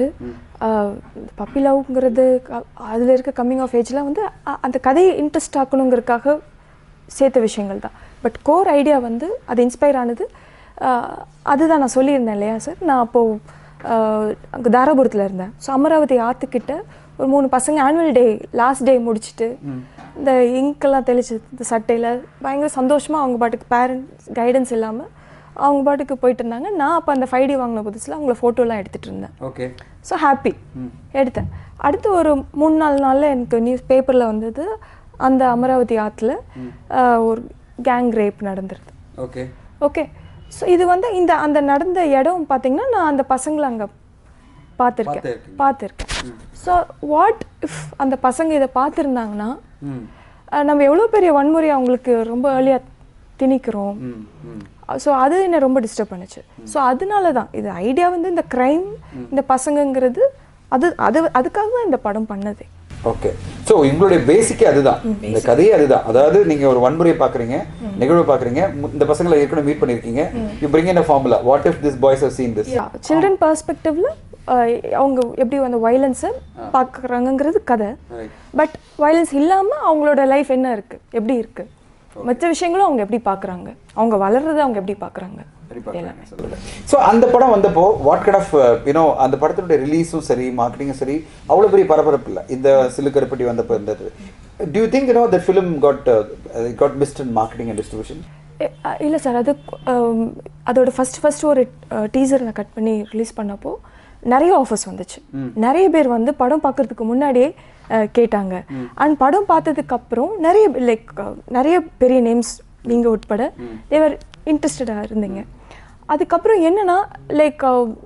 பப்பி லவ்ங்கிறது அதில் இருக்க கம்மிங் ஆஃப் ஏஜ்லாம் வந்து அ- அந்த கதையை இன்ட்ரெஸ்ட் ஆக்கணுங்கிறதுக்காக சேர்த்த விஷயங்கள் தான் பட் கோர் ஐடியா வந்து அது இன்ஸ்பயர் ஆனது அஹ், அதுதான் நான் சொல்லியிருந்தேன் இல்லையா சார் நான் அப்போது அங்கே தாராபுரத்தில் இருந்தேன் ஸோ அமராவதி ஆற்றுக்கிட்ட ஒரு மூணு பசங்க ஆனுவல் டே லாஸ்ட் டே முடிச்சுட்டு இந்த இங்கெல்லாம் தெளிச்சு இந்த சட்டையில் பயங்கர சந்தோஷமாக அவங்க பாட்டுக்கு பேரண்ட்ஸ் கைடன்ஸ் இல்லாமல் அவங்க பாட்டுக்கு போயிட்டு இருந்தாங்க நான் அப்போ அந்த ஃபைவ் டி வாங்கின புதுசில் அவங்கள ஃபோட்டோலாம் எடுத்துகிட்டு இருந்தேன் ஓகே ஸோ ஹாப்பி எடுத்தேன் அடுத்து ஒரு மூணு நாலு நாளில் எனக்கு நியூஸ் பேப்பரில் வந்தது அந்த அமராவதி ஆற்றுல ஒரு கேங் ரேப் நடந்துருது ஓகே ஓகே ஸோ இது வந்து இந்த அந்த நடந்த இடம் பார்த்தீங்கன்னா நான் அந்த பசங்களை அங்கே பார்த்துருக்கேன் பார்த்திருக்கீங்க. பார்த்துருக்கேன் ஸோ வாட் இஃப் அந்த பசங்க இதை பார்த்துருந்தாங்கன்னா ம் அஹ், நம்ம எவ்வளோ பெரிய வன்முறை அவங்களுக்கு ரொம்ப ஏர்லியாக திணிக்கிறோம் ம் ம் ஸோ அது என்னை ரொம்ப டிஸ்டர்ப் பண்ணுச்சு ஸோ அதனால தான் இது ஐடியா வந்து இந்த க்ரைம் இந்த பசங்கங்கிறது அது அது அதுக்காக தான் இந்த படம் பண்ணது ஓகே ஸோ உங்களுடைய பேசிக்கே அதுதான் இந்த கதையே அதுதான் அதாவது நீங்க ஒரு வன்முறையை பாக்குறீங்க நிகழ்வு பாக்குறீங்க மு- இந்த பசங்களை ஏற்கனவே மீட் பண்ணிருக்கீங்க you bring in a formula what if this boys have seen this children பர்ஸ்பெக்டிவ்ல அவங்க எப்படி அந்த வயலன்ஸை பார்க்குறாங்கங்கிறது கதை பட் வயலன்ஸ் இல்லாமல் அவங்களோட லைஃப் என்ன இருக்கு எப்படி இருக்கு மற்ற விஷயங்களும் அவங்க எப்படி பார்க்குறாங்க அவங்க வளர்றதை அவங்க எப்படி பார்க்குறாங்க எல்லாமே ஸோ அந்த படம் வந்தப்போ வாட் கைண்ட் ஆஃப் யூனோ அந்த படத்தினுடைய ரிலீஸும் சரி மார்க்கெட்டிங்கும் சரி அவ்வளோ பெரிய பரபரப்பு இல்லை இந்த சிலுக்கருப்பட்டி வந்தப்போ இருந்தது do you think you know the film got got missed in marketing and distribution இல்லை சார் அது அம், அதோட ஃபர்ஸ்ட் ஃபர்ஸ்ட் ஒரு டீசர் நான் கட் பண்ணி ரிலீஸ் பண்ணப்போ நிறைய ஆஃபர்ஸ் வந்துச்சு நிறைய பேர் வந்து படம் பார்க்கறதுக்கு முன்னாடியே அஹ், கேட்டாங்க அண்ட் படம் பார்த்ததுக்கு அப்புறம் நிறைய லைக் நிறைய பெரிய நேம்ஸ் நீங்கள் உட்பட தேவர் இன்ட்ரெஸ்டடாக இருந்தீங்க அதுக்கப்புறம் என்னன்னா லைக்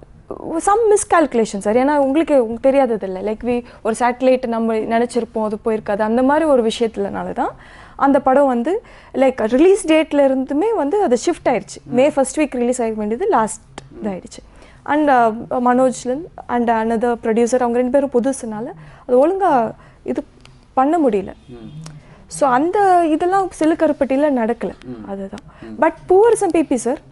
சம் மிஸ்கால்குலேஷன் சார் ஏன்னா உங்களுக்கு உங்களுக்கு தெரியாதது இல்லை லைக் வி ஒரு சேட்டலைட் நம்ம நினச்சிருப்போம் அது போயிருக்காது அந்த மாதிரி ஒரு விஷயத்துலனால தான் அந்த படம் வந்து லைக் ரிலீஸ் டேட்ல இருந்துமே வந்து அது ஷிஃப்ட் ஆயிடுச்சு மே ஃபர்ஸ்ட் வீக் ரிலீஸ் ஆக வேண்டியது லாஸ்ட் இதாயிடுச்சு அண்ட் மனோஜ்லன் அண்ட் another ப்ரொடியூசர் அவங்க ரெண்டு பேரும் புதுசுனால அது ஒழுங்கா இது பண்ண முடியல ஸோ அந்த இதெல்லாம் சிலுக்கருப்பட்டியில் நடக்கல அதுதான் பட் பூவரசம் பிபி சார்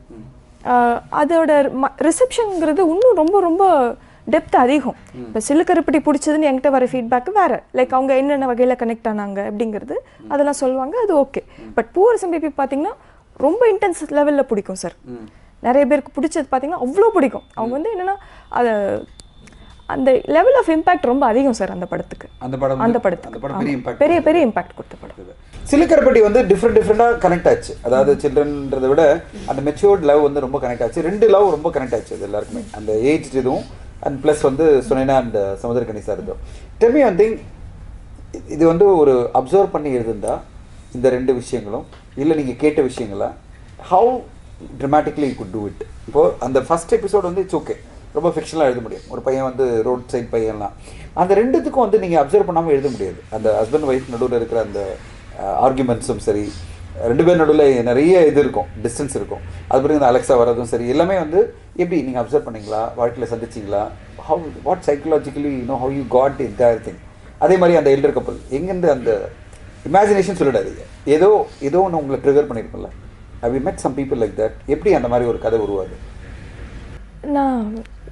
அதோட ரிசப்ஷனுங்கிறது இன்னும் ரொம்ப ரொம்ப டெப்த் அதிகம் இப்போ சிலுக்கருப்பட்டி பிடிச்சதுன்னு என்கிட்ட வர ஃபீட்பேக் வேற லைக் அவங்க என்னென்ன வகையில் கனெக்ட் ஆனாங்க அப்படிங்கிறது அதெல்லாம் சொல்லுவாங்க அது ஓகே பட் பூவரசம் பிபி பார்த்தீங்கன்னா ரொம்ப இன்டென்ஸ் லெவலில் பிடிக்கும் சார் நிறைய பேருக்கு பிடிச்சது பார்த்தீங்கன்னா அவ்வளோ பிடிக்கும் அவங்க வந்து என்னன்னா அதை அந்த லெவல் ஆஃப் இம்பாக்ட் ரொம்ப அதிகம் சார் அந்த படத்துக்கு அந்த படம் அந்த அந்த படத்துக்கு படம் பெரிய ஆமா. impact பெரிய பெரிய இம்பாக்ட் கொடுத்த படம் சிலுக்கரப்பட்டி வந்து டிஃப்ரெண்ட் டிஃப்ரெண்டாக கனெக்ட் ஆச்சு அதாவது சில்ட்ரன்றதை விட அந்த மெச்சூர்ட் லவ் வந்து ரொம்ப கனெக்ட் ஆச்சு ரெண்டு லவ் ரொம்ப கனெக்ட் ஆச்சு அது எல்லாருக்குமே அந்த ஏஜ் இதுவும் அண்ட் ப்ளஸ் வந்து சுனைனா அண்ட் சமுதிரக்கணி சார் இதுவும் டெமி வந்து இது வந்து ஒரு அப்சர்வ் பண்ணி எழுதுந்தா இந்த ரெண்டு விஷயங்களும் இல்லை நீங்கள் கேட்ட விஷயங்களா how dramatically could do it இப்போ அந்த ஃபர்ஸ்ட் எபிசோட் வந்து இட்ஸ் ஓகே ரொம்ப ஃபிக்ஷனலாக எழுத முடியும் ஒரு பையன் வந்து ரோட் சைட் பையன்லாம் அந்த ரெண்டுத்துக்கும் வந்து நீங்கள் அப்சர்வ் பண்ணாமல் எழுத முடியாது அந்த ஹஸ்பண்ட் ஒய்ஃப் நடுவில் இருக்கிற அந்த ஆர்குமெண்ட்ஸும் சரி ரெண்டு பேர் நடுவில் நிறைய இது இருக்கும் டிஸ்டன்ஸ் இருக்கும் அது பிறகு இந்த அலெக்ஸா வரதும் சரி எல்லாமே வந்து எப்படி நீங்கள் அப்சர்வ் பண்ணீங்களா வாழ்க்கையில் சந்திச்சிங்களா how what psychologically you know how you got entire thing அதே மாதிரி அந்த எல்டர் கப்பல் எங்கேருந்து அந்த இமேஜினேஷன் சொல்லிடாதீங்க ஏதோ ஏதோ ஒன்று உங்களை ட்ரிகர் பண்ணியிருக்கும்ல have you met some people like that எப்படி அந்த மாதிரி ஒரு கதை உருவாது நான்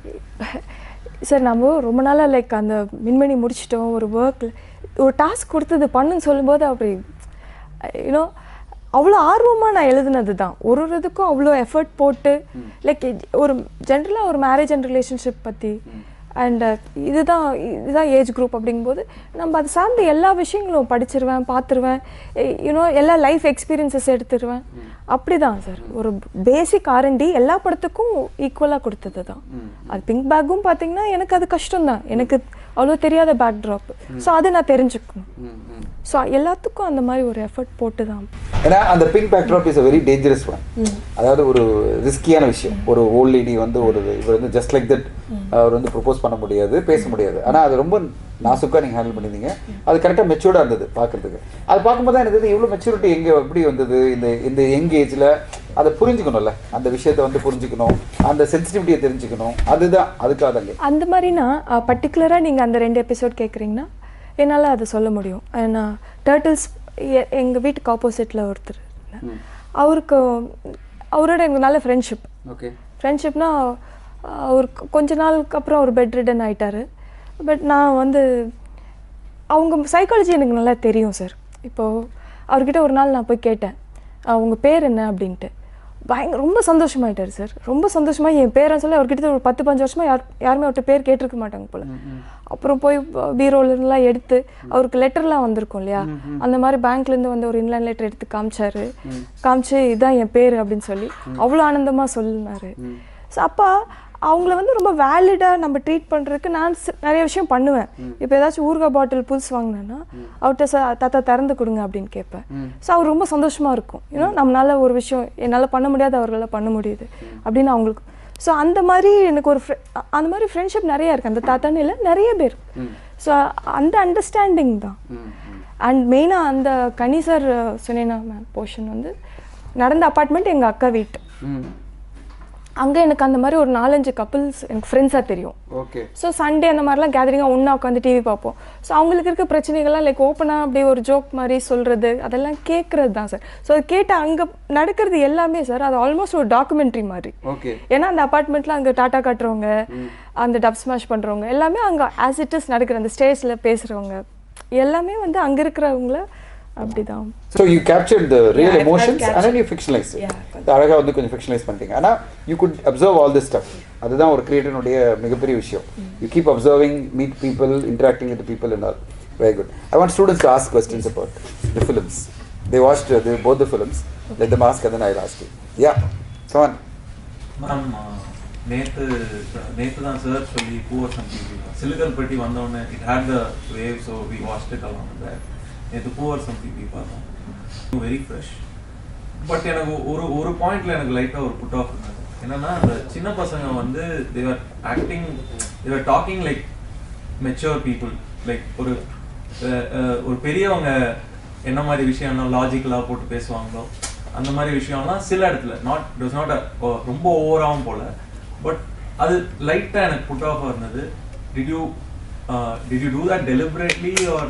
சார் நம்ம ரொம்ப நாளாக லைக் அந்த மின்மணி முடிச்சிட்டோம் ஒரு ஒர்க்கில் ஒரு டாஸ்க் கொடுத்தது பண்ணுன்னு சொல்லும்போது அப்படி யூனோ அவ்வளோ ஆர்வமாக நான் எழுதுனது தான் ஒரு ஒரு இதுக்கும் அவ்வளோ எஃபர்ட் போட்டு லைக் ஒரு ஜென்ரலாக ஒரு மேரேஜ் அண்ட் ரிலேஷன்ஷிப் பற்றி அண்ட் இதுதான் இதுதான் ஏஜ் குரூப் அப்படிங்கும்போது நம்ம அது சார்ந்த எல்லா விஷயங்களும் படிச்சிருவேன் பார்த்துருவேன் யூனோ எல்லா லைஃப் எக்ஸ்பீரியன்சஸ் எடுத்துருவேன் அப்படி தான் சார் ஒரு பேசிக் ஆர்என்டி எல்லா படத்துக்கும் ஈக்குவலாக கொடுத்தது தான் அது பிங்க் பேக்கும் பார்த்தீங்கன்னா எனக்கு அது கஷ்டம் தான் எனக்கு அவ்வளோ தெரியாத பேக் ட்ராப் ஸோ அதை நான் தெரிஞ்சுக்கணும் ஸோ எல்லாத்துக்கும் அந்த மாதிரி ஒரு எஃபர்ட் போட்டு தான் ஏன்னா அந்த pink backdrop is a very dangerous one அதாவது ஒரு ரிஸ்கியான விஷயம் ஒரு ஓல்ட் லேடி வந்து ஒரு இவர் வந்து ஜஸ்ட் லைக் தட் அவர் வந்து ப்ரொபோஸ் பண்ண முடியாது பேச முடியாது ஆனால் அது ரொம்ப நாசுக்காக நீங்கள் ஹேண்டில் பண்ணியிருந்தீங்க அது கரெக்டாக மெச்சூர்டாக இருந்தது பார்க்கறதுக்கு அது பார்க்கும்போது தான் எனக்கு இவ்வளோ மெச்சூரிட்டி எங்கே எப்படி வந்தது இந்த இந்த யங் ஏஜில் அதை புரிஞ்சுக்கணும்ல அந்த விஷயத்தை வந்து புரிஞ்சுக்கணும் அந்த சென்சிட்டிவிட்டியை தெரிஞ்சுக்கணும் அதுதான் அதுக்காக தாங்க அந்த மாதிரினா பர்டிகுலராக நீங்கள் அந்த ரெண்டு எபிசோட் கேட்குறீங்கன்னா என்னால் அதை சொல்ல முடியும் ஏன்னா டேர்ட்டில்ஸ் எங்கள் வீட்டுக்கு ஆப்போசிட்டில் ஒருத்தர் இருந்தார். அவருக்கு அவரோட எனக்கு நல்ல ஃப்ரெண்ட்ஷிப் ஓகே ஃப்ரெண்ட்ஷிப்னா அவர் கொஞ்ச நாளுக்கு அப்புறம் அவர் பெட் ரிடன் ஆயிட்டாரு பட் நான் வந்து அவங்க சைக்காலஜி எனக்கு நல்லா தெரியும் சார் இப்போது அவர்கிட்ட ஒரு நாள் நான் போய் கேட்டேன் "அஹ், உங்க பேர் என்ன அப்படின்ட்டு பயங்கர ரொம்ப சந்தோஷமாயிட்டார் சார் ரொம்ப சந்தோஷமா என் பேரை சொல்லி அவர்கிட்ட ஒரு பத்து பஞ்சு வருஷமா யார் யாருமே அவர்கிட்ட பேர் கேட்டிருக்க மாட்டாங்க போல அப்புறம் போய் பீரோல இருந்தெல்லாம் எடுத்து அவருக்கு லெட்டர்லாம் வந்திருக்கும் இல்லையா அந்த மாதிரி பேங்க்ல இருந்து வந்து ஒரு இன்லைன் லெட்டர் எடுத்து காமிச்சாரு காமிச்சு இதான் என் பேர் அப்படின்னு சொல்லி அவ்வளோ ஆனந்தமா சொல்லினாரு ஸோ அப்போ அவங்கள வந்து ரொம்ப வேலிடாக நம்ம ட்ரீட் பண்ணுறதுக்கு நான் சி- நிறைய விஷயம் பண்ணுவேன் இப்போ ஏதாச்சும் ஊறுகாய் பாட்டில் புதுசு வாங்கினேன்னா அவர்கிட்ட ச தாத்தா திறந்து கொடுங்க அப்படின்னு கேட்பேன் ஸோ அவர் ரொம்ப சந்தோஷமா இருக்கும் ஏன்னா நம்மளால ஒரு விஷயம் என்னால் பண்ண முடியாது அவர்களால் பண்ண முடியுது அப்படின்னு அவங்களுக்கு ஸோ அந்த மாதிரி எனக்கு ஒரு fri- அ- அந்த மாதிரி ஃப்ரெண்ட்ஷிப் நிறைய இருக்கு அந்த தாத்தான்னு இல்லை நிறைய பேர் ஸோ அந்த அண்டர்ஸ்டாண்டிங் தான் அண்ட் மெயினாக அந்த கனிசர் சுனேனா மேம் போர்ஷன் வந்து நடந்த அப்பார்ட்மெண்ட் எங்கள் அக்கா வீட்டு அங்கே எனக்கு அந்த மாதிரி ஒரு நாலஞ்சு கப்புள்ஸ் எனக்கு ஃப்ரெண்ட்ஸாக தெரியும் ஓகே ஸோ சண்டே அந்த மாதிரிலாம் கேதரிங்காக ஒன்றா உட்காந்து டிவி பார்ப்போம் ஸோ அவங்களுக்கு இருக்க பிரச்சனைகள்லாம் லைக் ஓப்பனாக அப்படியே ஒரு ஜோக் மாதிரி சொல்கிறது அதெல்லாம் கேட்குறது தான் சார் ஸோ அது கேட்டு அங்கே நடக்கிறது எல்லாமே சார் அது ஆல்மோஸ்ட் ஒரு டாக்குமெண்ட்ரி மாதிரி ஓகே ஏன்னா அந்த அப்பார்ட்மெண்ட்டில் அங்கே டாட்டா காட்டுறவங்க அந்த டப் ஸ்மாஷ் பண்ணுறவங்க எல்லாமே அங்கே ஆஸ் இட் இஸ் நடக்கிற அந்த ஸ்டேஜில் பேசுகிறவங்க எல்லாமே வந்து அங்கே இருக்கிறவங்கள அப்படிதான் so you capture the real Yeah, I've- I've emotions captured. And you fictionalise Yeah, அழகாக வந்து கொஞ்சம் ஃபிக்ஷனலைஸ் பண்ணிட்டீங்க ஆனால் you could observe all this stuff அதுதான் ஒரு கிரியேட்டனுடைய மிகப்பெரிய விஷயம் you keep observing meet people interacting with people and all very good I want students to ask questions about the films they watch the both the films let the mask அதன் I last yeah seven ma'am நேத்து நேத்து தான் சார் சொல்லி பூவரசம் டிவி சிலுகல்பட்டி வந்தோடனே it had the wave so we washed it along that நேற்று பூவரசம் டிவி பார்த்தோம் வெரி ஃப்ரெஷ் பட் எனக்கு ஒரு ஒரு பாயிண்ட்ல எனக்கு லைட்டாக ஒரு புட் ஆஃப் இருந்தது என்னன்னா அந்த சின்ன பசங்க வந்து they were acting they were talking like mature people like ஒரு அஹ், அஹ், ஒரு பெரியவங்க என்ன மாதிரி விஷயம்லாம் லாஜிக்கலாக போட்டு பேசுவாங்களோ அந்த மாதிரி விஷயம்லாம் சில இடத்துல நாட் இட் நாட் ரொம்ப ஓவராகவும் போல பட் அது லைட்டாக எனக்கு புட் ஆஃப் இருந்தது did you did you do that deliberately or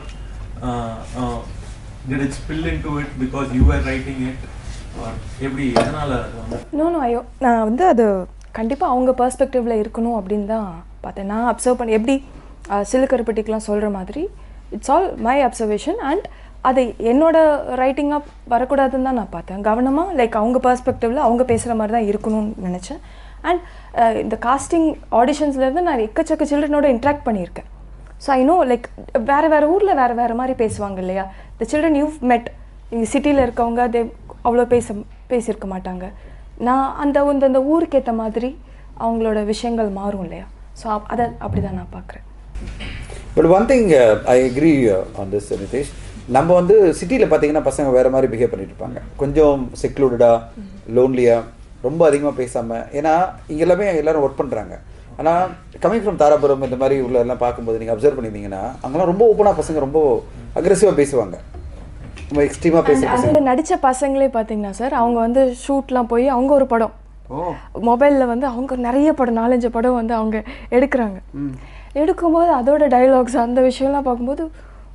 did it spill into it because you are writing it or எப்படி எதனால அது வந்து நோ ஐயோ நான் வந்து அது கண்டிப்பாக அவங்க பர்ஸ்பெக்டிவில் இருக்கணும் அப்படின்னு தான் பார்த்தேன் நான் அப்சர்வ் பண்ண எப்படி அஹ், சிலுக்கருப்பட்டிக்கெலாம் சொல்கிற மாதிரி it's all my observation and அது என்னோட ரைட்டிங்காக வரக்கூடாதுன்னு தான் நான் பார்த்தேன் கவனமாக லைக் அவங்க பர்ஸ்பெக்டிவில் அவங்க பேசுகிற மாதிரி தான் இருக்கணும்னு நினச்சேன் அண்ட் இந்த காஸ்டிங் ஆடிஷன்ஸ்லேருந்து நான் எக்கச்சக்க சில்ட்ரனோட இன்ட்ராக்ட் பண்ணியிருக்கேன் ஸோ ஐ நோ லைக் வேறு வேறு ஊரில் வேறு வேறு மாதிரி பேசுவாங்க இல்லையா த சில்ட்ரன் யூ மெட் இங்கே சிட்டியில் இருக்கவங்க தே அவ்வளோ பேச பேசியிருக்க மாட்டாங்க நான் அந்த அந்த அந்த ஊருக்கு ஏற்ற மாதிரி அவங்களோட விஷயங்கள் மாறும் இல்லையா ஸோ அதை அப்படி தான் நான் பார்க்குறேன் but one thing I agree on this Nitesh நம்ம வந்து சிட்டியில் பார்த்தீங்கன்னா பசங்க வேறு மாதிரி பிஹேவ் பண்ணிட்டு இருப்பாங்க கொஞ்சம் செக்லூடடாக லோன்லியாக ரொம்ப அதிகமாக பேசாமல் ஏன்னா இங்க எல்லாமே எல்லாரும் ஒர்க் பண்ணுறாங்க ஆனால் கமிங் ஃப்ரம் தாராபுரம் இந்த மாதிரி உள்ள எல்லாம் பார்க்கும்போது நீங்கள் அப்சர்வ் பண்ணியிருந்தீங்கன்னா அங்கெல்லாம் ரொம்ப ஓப்பனாக பசங்க ரொம்ப அக்ரெசிவாக பேசுவாங்க ரொம்ப எக்ஸ்ட்ரீமாக பேசுகிற பசங்க அதில் நடித்த பசங்களே பார்த்தீங்கன்னா சார் அவங்க வந்து ஷூட்லாம் போய் அவங்க ஒரு படம் ஓ மொபைலில் வந்து அவங்க நிறைய படம் நாலஞ்சு படம் வந்து அவங்க எடுக்கிறாங்க எடுக்கும்போது அதோட டைலாக்ஸ் அந்த விஷயம்லாம் பார்க்கும்போது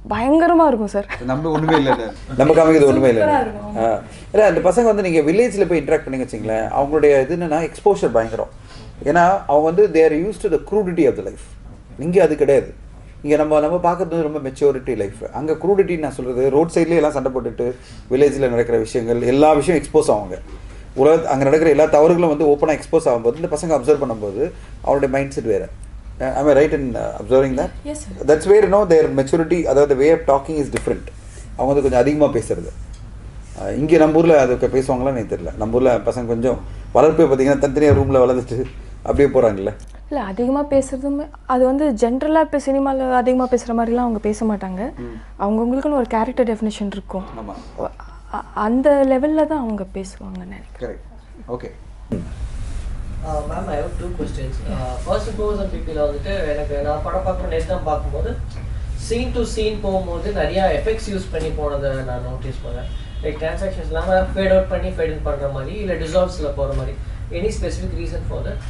பயங்கரமாக இருக்கும் சார் நம்ம ஒண்ணுமே இல்லை நம்ம காமிக்கிறது ஒண்ணுமே இல்லை Super ஆ இருக்கும். ஆ. இல்ல அந்த பசங்க வந்து நீங்க வில்லேஜ்ல போய் இன்ட்ராக்ட் பண்ணி வச்சிங்களேன் அவங்களுடைய இது என்னன்னா எக்ஸ்போஷர் பயங்கரம் ஏன்னா அவங்க வந்து they're use to the crudity of the life இங்கே அது கிடையாது இங்கே நம்ம நம்ம பார்க்கறது வந்து ரொம்ப மெச்சூரிட்டி லைஃப் அங்கே க்ரூடிட்டி நான் சொல்றது ரோட் சைட்லேயே எல்லாம் சண்டை போட்டுட்டு வில்லேஜில் நடக்கிற விஷயங்கள் எல்லா விஷயம் எக்ஸ்போஸ் ஆவாங்க உலக அங்கே நடக்கிற எல்லா தவறுகளும் வந்து ஓப்பனாக எக்ஸ்போஸ் ஆகும்போது இந்த பசங்க அப்சர்வ் பண்ணும்போது அவருடைய மைண்ட் செட் வேறு I right in observing that Yes, sir. That's where no there maturity அதாவது way of talking is different அவங்க வந்து கொஞ்சம் அதிகமாக பேசுறது அஹ் இங்கே நம்ம ஊரில் அதுக்கு பேசுவாங்களான்னு எனக்கு தெரியல நம்ம ஊரில் பசங்க கொஞ்சம் வளர்ப்பே பார்த்தீங்கன்னா தனித்தனியாக ரூமில் வளர்ந்துட்டு அப்படியே போகிறாங்கல்ல இல்லை அதிகமாக பேசுறதுமே அது வந்து ஜென்ரலாக இப்போ சினிமாவில் அதிகமாக பேசுகிற மாதிரிலாம் அவங்க பேச மாட்டாங்க அவங்கவுங்களுக்குன்னு ஒரு கேரக்டர் டெஃபினேஷன் இருக்கும் ஆமாம் அ- அந்த லெவலில் தான் அவங்க பேசுவாங்கன்னு நினைக்கிறேன் correct okay ma'am I have two questions first frozen people வந்துட்டு எனக்கு நான் படம் பார்க்குற நேற்று தான் பார்க்கும்போது சீன் டு சீன் போகும்போது நிறைய எஃபெக்ட்ஸ் யூஸ் பண்ணி போனதை நான் நோட்டீஸ் பண்ணேன் லைக் டிரான்சாக்ஷன்ஸ் இல்லாமல் ஃபேட் அவுட் பண்ணி ஃபேட் இன் பண்ணுற மாதிரி இல்லை டிசால்வ்ஸில் போகிற மாதிரி any specific reason for that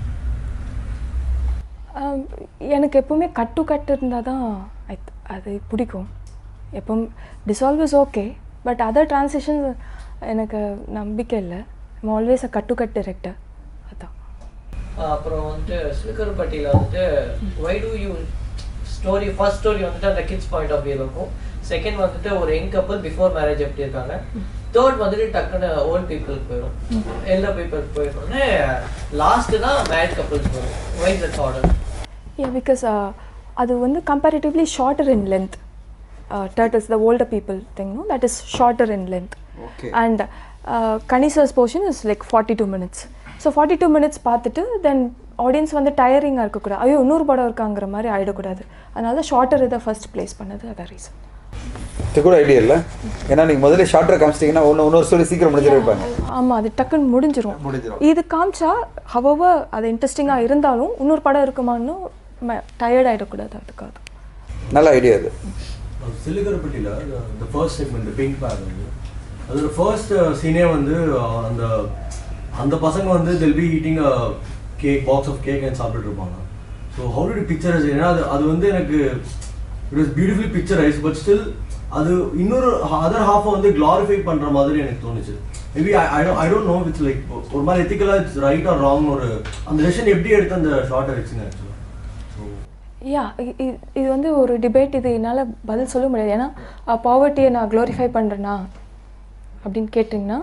ஆம், எனக்கு எப்பவுமே கட் டு கட் இருந்தால் தான் I th- அது பிடிக்கும் எப்பவும் dissolve is okay but other transition எனக்கு நம்பிக்கை இல்லை I'm always a cut to cut director அதான் அப்புறம் வந்துட்டு சிலுக்கருப்பட்டியில் வந்துட்டு why do you story first story வந்துட்டு அந்த கிட்ஸ் பாயிண்ட் ஆஃப் வியூ இருக்கும் செகண்ட் வந்துட்டு ஒரு யங் கப்பல் பிஃபோர் மேரேஜ் எப்படி இருக்காங்க தேர்ட் வந்துட்டு டக்குன்னு ஓல்ட் பீப்புளுக்கு போயிடும் எல்டர் பீப்புளுக்கு போயிடும்னு லாஸ்ட் தான் மேரேஜ் கப்பல்ஸ் வரும் why that's order yeah because அது வந்து comparatively shorter in length turtles the older people thing no that is shorter in length Okay. And கனிசர்ஸ் portion is like forty two minutes so forty two minutes பார்த்துட்டு தென் ஆடியன்ஸ் வந்து டயரிங்காக இருக்கக்கூடாது ஐயோ இன்னொரு படம் இருக்காங்கிற மாதிரி ஆகிடக்கூடாது அதனால ஷார்ட்டர் இதை ஃபர்ஸ்ட் ப்ளேஸ் பண்ணது அதான் ரீசன் இது கூட ஐடியா இல்லை ஏன்னா நீங்கள் முதல்ல ஷார்ட்டாக காமிச்சிட்டிங்கன்னா ஒன்று இன்னொரு ஸ்டோரி சீக்கிரம் முடிஞ்சிட வைப்பாங்க ஆமாம் அது டக்குன்னு முடிஞ்சிரும் முடிஞ்சிரும். இது காமிச்சா ஹவவ அது இன்ட்ரெஸ்டிங்காக இருந்தாலும் இன்னொரு படம் இருக்குமான்னு டயர்ட் ஆகிடக்கூடாது அதுக்காக தான். நல்ல ஐடியா இது சிலுகரப்பட்டியில் இந்த ஃபர்ஸ்ட் செக்மெண்ட் பிங்க் பேக் வந்து அதோட ஃபர்ஸ்ட் சீனே வந்து அஹ், அந்த அந்த பசங்க வந்து they'll be eating cake box of cake and சாப்பிட்டுட்டு இருப்பாங்க ஸோ ஹவு டு பிக்சர் ஏன்னா அது அது வந்து எனக்கு it was beautifully picturise but still அது இன்னொரு அதர் ஹாஃபை வந்து கிளாரிஃபை பண்ணுற மாதிரி எனக்கு தோணுச்சு maybe I I I don't know which like ஒரு மாதிரி எத்திக்கலாக இட்ஸ் ரைட் ஆர் ராங் ஒரு அந்த டெசிஷன் எப்படி எடுத்து அந்த ஷார்ட்டை வச்சுங்க ஆக்சுவலாக ஸோ யா இது வந்து ஒரு டிபேட் இது என்னால் பதில் சொல்ல முடியாது ஏன்னா பாவர்ட்டியை நான் க்ளோரிஃபை பண்ணுறேனா அப்படின்னு கேட்டிங்கன்னா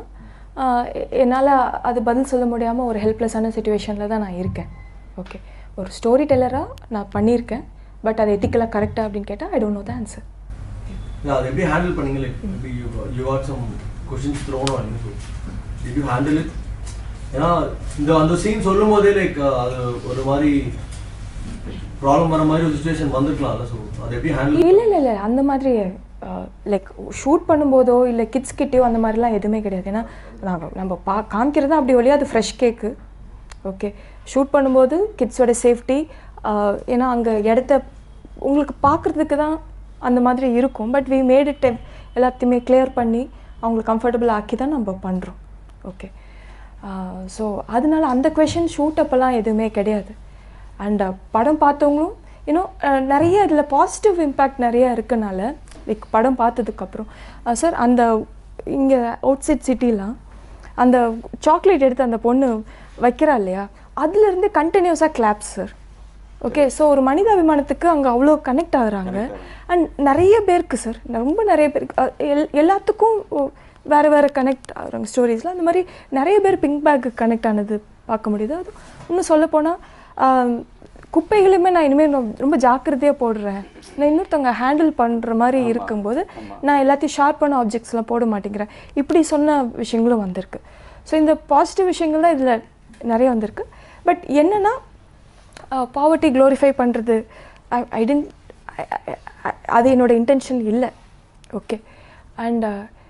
என்னால் அது பதில் சொல்ல முடியாமல் ஒரு ஹெல்ப்லெஸ்ஸான சுச்சுவேஷனில் தான் நான் இருக்கேன் ஓகே ஒரு ஸ்டோரி டெல்லராக நான் பண்ணியிருக்கேன் பட் அது எத்திக்கலாக கரெக்டாக அப்படின்னு கேட்டால் I don't know the answer Yeah, அதை எப்படி ஹேண்டில் பண்ணீங்க like maybe you you got some questions thrown on you did you handle it ஏன்னா இந்த அந்த சீன் சொல்லும் போதே லைக் அது ஒரு மாதிரி ப்ராப்ளம் வர மாதிரி ஒரு சுச்சுவேஷன் வந்திருக்கலாம்ல ஸோ அதை எப்படி ஹேண்டில் இல்லை இல்லை இல்லை அந்த மாதிரி லைக் ஷூட் பண்ணும்போதோ இல்லை கிட்ஸ் கிட்டேயோ அந்த மாதிரிலாம் எதுவுமே கிடையாது ஏன்னா நாங்கள் நம்ம பா காமிக்கிறது தான் அப்படி ஒழியா அது ஃப்ரெஷ் கேக்கு ஓகே ஷூட் பண்ணும்போது கிட்ஸோட சேஃப்டி ஏன்னா அங்கே இடத்த உங்களுக்கு பார்க்குறதுக்கு தான் அந்த மாதிரி இருக்கும் பட் வி மேட் இட் எல்லாத்தையுமே கிளியர் பண்ணி அவங்களுக்கு கம்ஃபர்டபுள் ஆக்கி தான் நம்ம பண்ணுறோம் ஓகே ஸோ அதனால அந்த கொஷின் ஷூட் அப்போல்லாம் எதுவுமே கிடையாது அண்ட் படம் பார்த்தவங்களும் இன்னும் நிறைய இதில் பாசிட்டிவ் இம்பேக்ட் நிறைய இருக்கனால லைக் படம் பார்த்ததுக்கப்புறம் சார் அந்த இங்கே அவுட் சைட் சிட்டிலாம் அந்த சாக்லேட் எடுத்து அந்த பொண்ணு வைக்கிறா இல்லையா அதுலேருந்து கண்டினியூஸாக கிளாப்ஸ் சார் ஓகே ஸோ ஒரு மனிதாபிமானத்துக்கு அங்கே அவ்வளோ கனெக்ட் ஆகுறாங்க அண்ட் நிறைய பேருக்கு சார் ரொம்ப நிறைய பேருக்கு அஹ், எல் எல்லாத்துக்கும் ஓ- வேற வேற கனெக்ட் ஆகுறாங்க ஸ்டோரிஸில் அந்த மாதிரி நிறைய பேர் பிங்க் பேக்கு கனெக்ட் ஆனது பார்க்க முடியுது அது இன்னும் சொல்லப்போனால் குப்பைகளுமே நான் இனிமேல் ரொம்ப- ரொம்ப ஜாக்கிரதையாக போடுறேன் நான் இன்னொருத்தவங்க ஹேண்டில் பண்ணுற மாதிரி இருக்கும்போது நான் எல்லாத்தையும் ஷார்ப்பான ஆப்ஜெக்ட்ஸ்லாம் போட மாட்டேங்கிறேன் இப்படி சொன்ன விஷயங்களும் வந்திருக்கு ஸோ இந்த பாசிட்டிவ் விஷயங்கள் தான் இதில் நிறைய வந்திருக்கு பட் என்னென்னா பாவர்ட்டி க்ளோரிஃபை பண்ணுறது ஐ டென்ட் அது என்னோட இன்டென்ஷன் இல்லை okay and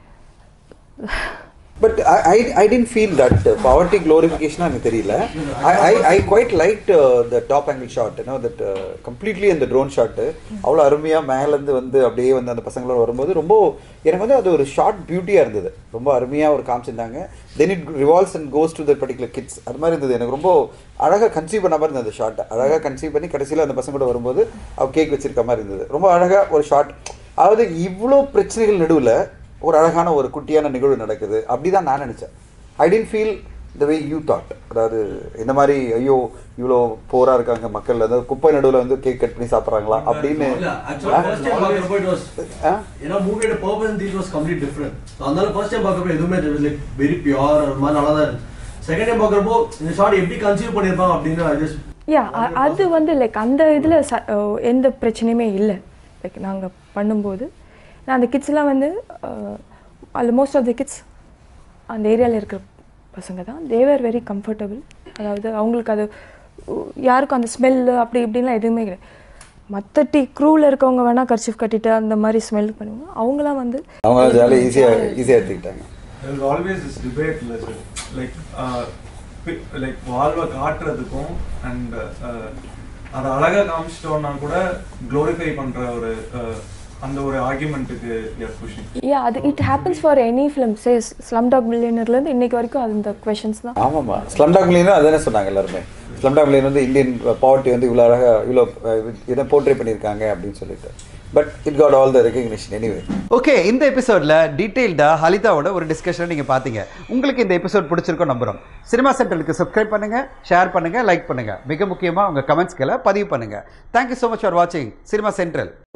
but I I tend feel that poverty க்ளோரிஃபிகேஷனாக எனக்கு தெரியல I I I quite like the top angle shot you know that completely அந்த ட்ரோன் ஷாட்டு அவ்வளோ அருமையாக மேலேருந்து வந்து அப்படியே வந்து அந்த பசங்களோட வரும்போது ரொம்ப எனக்கு வந்து அது ஒரு ஷார்ட் பியூட்டியாக இருந்தது ரொம்ப அருமையாக ஒரு காமிச்சிருந்தாங்க then it revolves and goes to that particular kids அது மாதிரி இருந்தது எனக்கு ரொம்ப அழகாக கன்சீவ் பண்ண மாதிரி இருந்தது அந்த ஷார்ட்டை அழகாக கன்சீவ் பண்ணி கடைசியில் அந்த பசங்க கூட வரும்போது அவ கேக் வச்சிருக்க மாதிரி இருந்தது ரொம்ப அழகாக ஒரு ஷார்ட் அதாவது இவ்வளோ பிரச்சனைகள் நடுவில் ஒரு அழகான ஒரு குட்டியான நிகழ்வு நடக்குது அப்படி தான் நான் நினச்சேன் I tend feel the way you thought அதாவது இந்த மாதிரி ஐயோ இவ்வளோ போரா இருக்காங்க மக்கள் அதாவது குப்பை நடுவில் வந்து கேக் கட் பண்ணி சாப்பிட்றாங்களா அப்படின்னு இல்ல, actually first time பார்க்கறப்போ it was- ஆ? ஏன்னா மூவியோட purpose and theme was complete different. So, அதனால first time பார்க்கறப்போ எதுவுமே தெரியல. Like, very pure, ஒரு மாதிரி நல்லா தான் இருந்துச்சு. Second time பார்க்கறப்போ, இந்த shot எப்படி conceive பண்ணியிருப்பாங்க அப்படின்னு I just- யா அது வந்து லைக் அந்த இதில் ச அஹ் எந்த பிரச்சனையுமே இல்லை லைக் நாங்கள் பண்ணும்போது நான் அந்த கிட்ஸ்லாம் வந்து அதில் மோஸ்ட் ஆஃப் த கிட்ஸ் அந்த ஏரியாவில் இருக்கிற பசங்க தான் தேவர் வெரி கம்ஃபர்டபுள் அதாவது அவங்களுக்கு அது உ- யாருக்கும் அந்த ஸ்மெல்லு அப்படி இப்படின்லாம் எதுவுமே கிடையாது மற்ற டீ க்ரூவில் இருக்கவங்க வேணால் கர்ச்சிஃப் கட்டிட்டு அந்த மாதிரி ஸ்மெல் பண்ணுவாங்க அவங்களாம் வந்து அவங்க ஜாலியாக ஈஸியாக ஈஸியாக எடுத்துக்கிட்டாங்க There is always this debate like, like uh, pi- like வாழ்வை காட்டுறதுக்கும் அண்ட் அதை அழகா காமிச்சிட்டோம்னா கூட க்ளோரிஃபை பண்ற ஒரு uh, அந்த ஒரு ஆர்குமெண்ட்டுக்கு புஷிங் யா அது it happens for any film say slumdog மில்லியனர்லேருந்து இன்னைக்கு வரைக்கும் அந்த கொஷின்ஸ் தான் ஆமாம்மா ஸ்லம் டாக் மில்லியனும் அதானே சொன்னாங்க எல்லாருமே ஸ்லம் டாக் மில்லியன் வந்து இந்தியன் பாவர்ட்டி வந்து இவ்வளோ அழகாக இவ்வளோ அஹ், இதை போர்ட்ரே பண்ணியிருக்காங்க அப்படின்னு சொல்லிட்டு but it got all the recognition anyway okay இந்த எபிசோடில் டீட்டெயில்டாக ஹலிதாவோட ஒரு டிஸ்கஷனை நீங்கள் பார்த்தீங்க உங்களுக்கு இந்த எபிசோட் பிடிச்சிருக்கோம் நம்புகிறோம் சினிமா சென்டருக்கு சப்ஸ்கிரைப் பண்ணுங்கள் ஷேர் பண்ணுங்கள் லைக் பண்ணுங்கள் மிக முக்கியமாக உங்கள் கமெண்ட்ஸ்களை பதிவு பண்ணுங்கள் தேங்க்யூ ஸோ மச் ஃபார் வாட்சிங் சினிமா சென்ட்ரல்